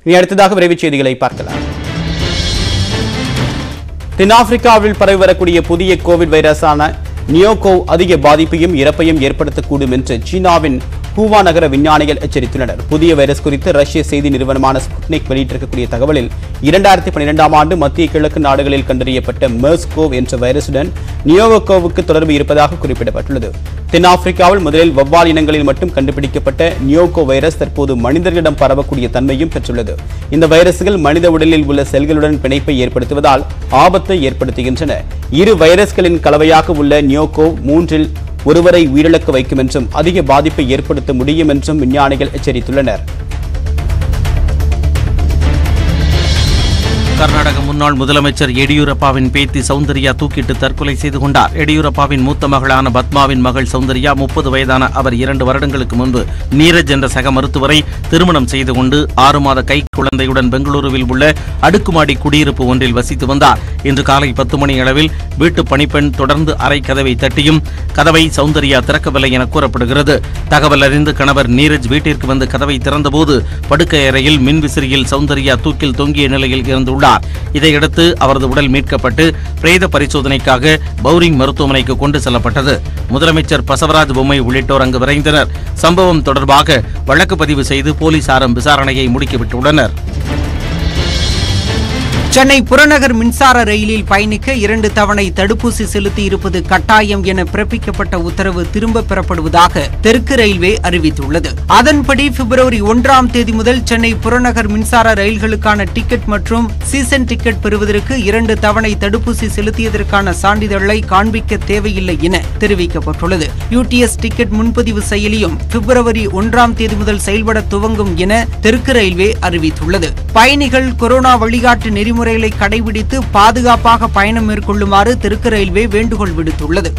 இனி அடுத்ததாக விரைவுச் செய்திகளை பார்க்கலாம் தென்னாப்பிரிக்காவில் பரவி வரக்கூடிய புதிய கோவிட் வைரஸான நியோகோவ் அதிக பாதிப்பையும் இறப்பையும் ஏற்படுத்தக்கூடும் என்று சீனாவின் ஹூவா நகர விஞ்ஞானிகள் எச்சரித்துள்ளனர் புதிய வைரஸ் குறித்து ரஷ்ய செய்தி நிறுவனமான ஸ்புட்னிக் வெளியிட்டிருக்கக்கூடிய தகவலில் இரண்டாயிரத்தி பன்னிரெண்டாம் ஆண்டு மத்திய கிழக்கு நாடுகளில் கண்டறியப்பட்ட மெர்ஸ்கோவ் என்ற வைரசுடன் நியோகோவுக்கு தொடர்பு இருப்பதாக குறிப்பிடப்பட்டுள்ளது தென்னாப்பிரிக்காவில் முதலில் வவ்வால் இனங்களில் மட்டும் கண்டுபிடிக்கப்பட்ட நியோகோ வைரஸ் தற்போது மனிதர்களிடம் பரவக்கூடிய தன்மையும் பெற்றுள்ளது இந்த வைரஸ்கள் மனித உடலில் உள்ள செல்களுடன் பிணைப்பை ஏற்படுத்துவதால் ஆபத்தை ஏற்படுத்துகின்றன இரு வைரஸ்களின் கலவையாக உள்ள நியோகோ மூன்றில் ஒருவரை உயிரிழக்க வைக்கும் என்றும் அதிக பாதிப்பை ஏற்படுத்த முடியும் என்றும் விஞ்ஞானிகள் எச்சரித்துள்ளனர் கர்நாடக முன்னாள் முதலமைச்சர் எடியூரப்பாவின் பேத்தி சௌந்தர்யா தூக்கிட்டு தற்கொலை செய்து கொண்டார் எடியூரப்பாவின் மூத்த மகளான பத்மாவின் மகள் சௌந்தர்யா முப்பது வயதான அவர் இரண்டு வருடங்களுக்கு முன்பு நீரஜ் என்ற சக மருத்துவரை திருமணம் செய்து கொண்டு ஆறு மாத கை குழந்தையுடன் பெங்களூருவில் உள்ள அடுக்குமாடி குடியிருப்பு ஒன்றில் வசித்து வந்தார் இன்று காலை பத்து மணி அளவில் வீட்டு பணிப்பெண் தொடர்ந்து அறை கதவை தட்டியும் கதவை சௌந்தர்யா திறக்கவில்லை என கூறப்படுகிறது தகவல் அறிந்து கணவர் நீரஜ் வீட்டிற்கு வந்து கதவை திறந்தபோது படுக்கை அறையில் மின்விசிறியில் சௌந்தர்யா தூக்கில் தொங்கிய நிலையில் இருந்துள்ளார் இதையடுத்து அவரது உடல் மீட்கப்பட்டு பிரேத பரிசோதனைக்காக பௌரிங் மருத்துவமனைக்கு கொண்டு செல்லப்பட்டது முதலமைச்சர் பசவராஜ் பொம்மை உள்ளிட்டோர் அங்கு விரைந்தனர் சம்பவம் தொடர்பாக வழக்கு பதிவு செய்து போலீசாரும் விசாரணையை முடுக்கிவிட்டுள்ளனர் சென்னை புறநகர் மின்சார ரயிலில் பயணிக்க இரண்டு தவணை தடுப்பூசி செலுத்தி இருப்பது கட்டாயம் என பிறப்பிக்கப்பட்ட உத்தரவு திரும்ப பெறப்படுவதாக தெற்கு ரயில்வே அறிவித்துள்ளது அதன்படி பிப்ரவரி ஒன்றாம் தேதி முதல் சென்னை புறநகர் மின்சார ரயில்களுக்கான டிக்கெட் மற்றும் சீசன் டிக்கெட் பெறுவதற்கு இரண்டு தவணை தடுப்பூசி செலுத்தியதற்கான சான்றிதழை காண்பிக்க தேவையில்லை என தெரிவிக்கப்பட்டுள்ளது யூடிஎஸ் டிக்கெட் முன்பதிவு செயலியும் பிப்ரவரி ஒன்றாம் தேதி முதல் செயல்பட துவங்கும் என தெற்கு ரயில்வே அறிவித்துள்ளது பயணிகள் கொரோனா வழிகாட்டு நெறிமுறைகளை கடைபிடித்து பாதுகாப்பாக பயணம் மேற்கொள்ளுமாறு தெற்கு ரயில்வே வேண்டுகோள் விடுத்துள்ளது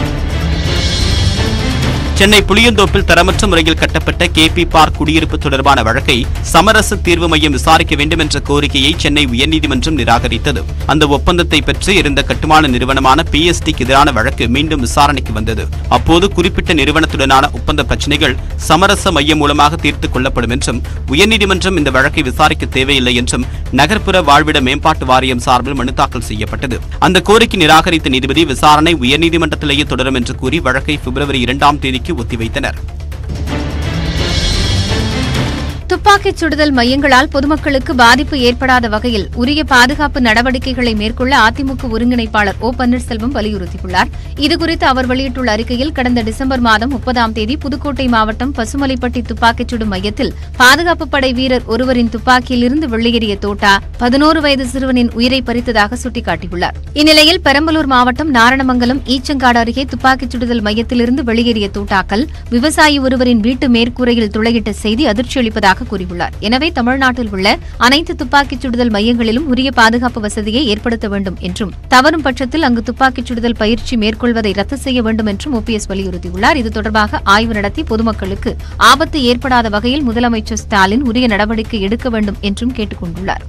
சென்னை புளியந்தோப்பில் தரமற்ற முறையில் கட்டப்பட்ட கேபி பார்க் குடியிருப்பு தொடர்பான வழக்கை சமரச தீர்வு மையம் விசாரிக்க வேண்டும் என்ற கோரிக்கையை சென்னை உயர்நீதிமன்றம் நிராகரித்தது அந்த ஒப்பந்தத்தை பெற்று இருந்த கட்டுமான நிறுவனமான பிஎஸ்டிக்கு எதிரான வழக்கு மீண்டும் விசாரணைக்கு வந்தது அப்போது குறிப்பிட்ட நிறுவனத்துடனான ஒப்பந்த பிரச்சினைகள் சமரச மையம் மூலமாக தீர்த்துக் கொள்ளப்படும் என்றும் உயர்நீதிமன்றம் இந்த வழக்கை விசாரிக்க தேவையில்லை என்றும் நகர்ப்புற வாழ்விட மேம்பாட்டு வாரியம் சார்பில் மனு தாக்கல் செய்யப்பட்டது அந்த கோரிக்கை நிராகரித்த நீதிபதி விசாரணை உயர்நீதிமன்றத்திலேயே தொடரும் என்று கூறி வழக்கை பிப்ரவரி இரண்டாம் தேதிக்கு ஒத்திவைத்தனர் துப்பாக்கிச் சுடுதல் மையங்களால் பொதுமக்களுக்கு பாதிப்பு ஏற்படாத வகையில் உரிய பாதுகாப்பு நடவடிக்கைகளை மேற்கொள்ள அதிமுக ஒருங்கிணைப்பாளர் ஓ பன்னீர்செல்வம் வலியுறுத்தியுள்ளார் இதுகுறித்து அவர் வெளியிட்டுள்ள அறிக்கையில் கடந்த டிசம்பர் மாதம் முப்பதாம் தேதி புதுக்கோட்டை மாவட்டம் பசுமலைப்பட்டி துப்பாக்கிச் சுடும் மையத்தில் பாதுகாப்பு படை வீரர் ஒருவரின் துப்பாக்கியிலிருந்து வெளியேறிய தோட்டா பதினோரு வயது சிறுவனின் உயிரை பறித்ததாக சுட்டிக்காட்டியுள்ளார் இந்நிலையில் பெரம்பலூர் மாவட்டம் நாரணமங்கலம் ஈச்சங்காடு அருகே துப்பாக்கிச் சுடுதல் மையத்திலிருந்து வெளியேறிய தோட்டாக்கள் விவசாயி ஒருவரின் வீட்டு மேற்கூரையில் துளையிட்ட செய்தி அதிர்ச்சியளிப்பதாக கூறியுள்ளார் எனவே தமிழ்நாட்டில் உள்ள அனைத்து துப்பாக்கிச் சுடுதல் மையங்களிலும் உரிய பாதுகாப்பு வசதியை ஏற்படுத்த வேண்டும் என்றும் தவறும் பட்சத்தில் அங்கு துப்பாக்கிச் சுடுதல் பயிற்சி மேற்கொள்வதை ரத்து செய்ய வேண்டும் என்றும் ஓபிஎஸ் வலியுறுத்தியுள்ளார் இது தொடர்பாக ஆய்வு நடத்தி பொதுமக்களுக்கு ஆபத்து ஏற்படாத வகையில் முதலமைச்சர் ஸ்டாலின் உரிய நடவடிக்கை எடுக்க வேண்டும் என்றும் கேட்டுக் கொண்டுள்ளார்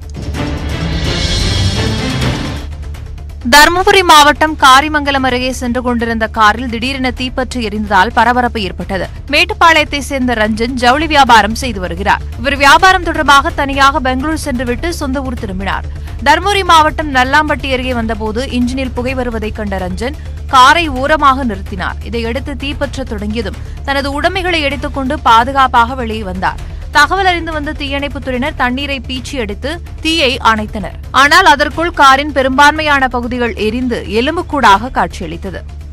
தருமபுரி மாவட்டம் காரிமங்கலம் அருகே சென்று கொண்டிருந்த காரில் திடீரென தீப்பற்றி எரிந்ததால் பரபரப்பு ஏற்பட்டது மேட்டுப்பாளையத்தை சேர்ந்த ரஞ்சன் ஜவுளி வியாபாரம் செய்து வருகிறார் இவர் வியாபாரம் தொடர்பாக தனியாக பெங்களூர் சென்றுவிட்டு சொந்த ஊர் திரும்பினார் தருமபுரி மாவட்டம் நல்லாம்பட்டி அருகே வந்தபோது இன்ஜினில் புகை வருவதைக் கண்ட ரஞ்சன் காரை ஓரமாக நிறுத்தினார் இதையடுத்து தீப்பற்றத் தொடங்கியதும் தனது உடைமைகளை எடுத்துக்கொண்டு பாதுகாப்பாக வெளியே வந்தார் தகவல் அறிந்து வந்த தீயணைப்புத்துறையினர் தண்ணீரை பீச்சி எடுத்து தீயை அணைத்தனர் ஆனால் அதற்குள் காரின் பெரும்பான்மையான பகுதிகள் எரிந்து எலும்புக்கூடாக காட்சியளித்தது